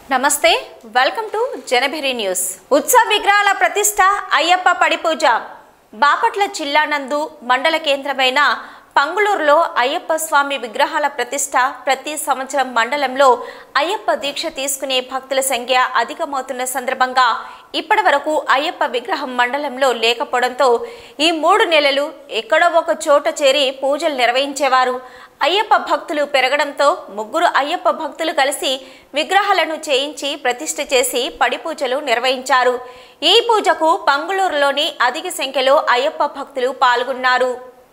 నమస్తే welcome to జనభెరి news ఉత్సవ విగ్రహాల ప్రతిష్ట అయ్యప్ప పడిపూజ బాపట్ల జిల్లా నందు మండల కేంద్రమైన పంగులూరులో అయ్యప్ప స్వామి విగ్రహాల ప్రతిష్ట ప్రతి సంవత్సరం మండలంలో అయ్యప్ప దీక్ష తీసుకునే భక్తుల సంఖ్య అధికమవుతున్న సందర్భంగా ఇప్పటి వరకు అయ్యప్ప విగ్రహం మండలంలో లేకపోవడంతో ఈ మూడు నెలలు ఎక్కడో ఒక చోట చేరి పూజలు నిర్వహించేవారు అయ్యప్ప భక్తులు పెరగడంతో ముగ్గురు అయ్యప్ప భక్తులు కలిసి విగ్రహాలను చేయించి ప్రతిష్ఠ చేసి పడి పూజలు నిర్వహించారు ఈ పూజకు పంగులూరులోని అధిక సంఖ్యలో అయ్యప్ప భక్తులు పాల్గొన్నారు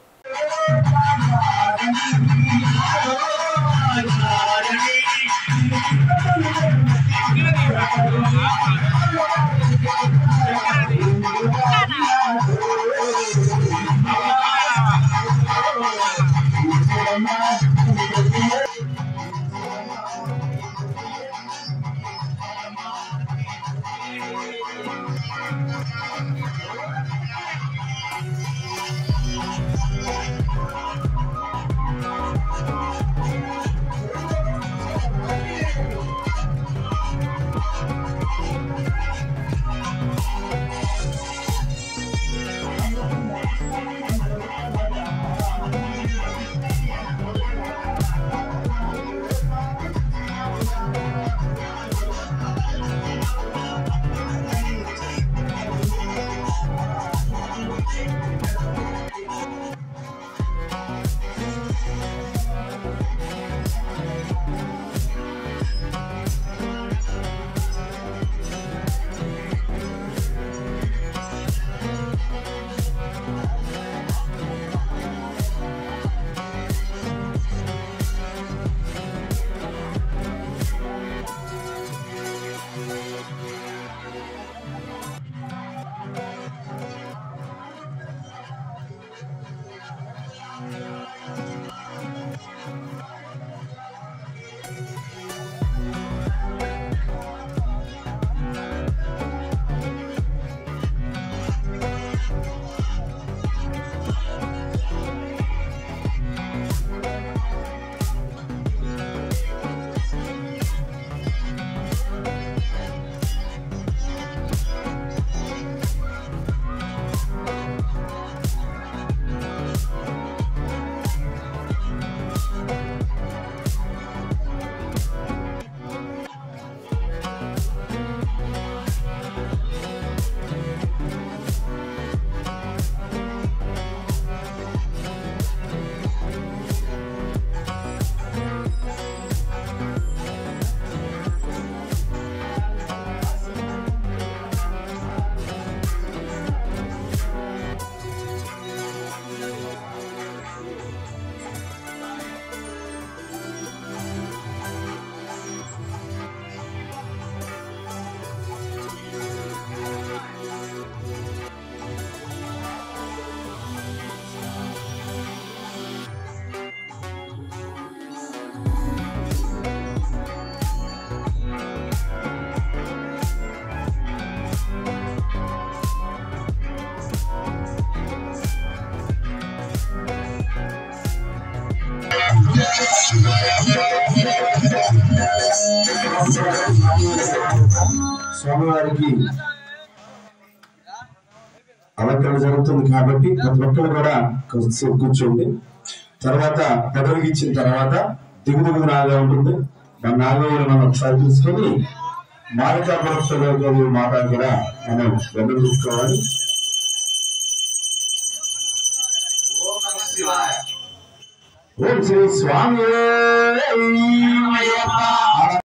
స్వామివారికి అలంకరణ జరుగుతుంది కాబట్టి ప్రతి ఒక్కరు కూడా కొద్దిసేపు కూర్చోండి తర్వాత పెదవికి ఇచ్చిన తర్వాత దిగు దిగు నాగా ఉంటుంది మన నాగవరం మనం ఒకసారి తీసుకొని మాలికా భక్తులు మాట కూడా మనం వెన్ను తీసుకోవాలి ఓం శ్రీ స్వామి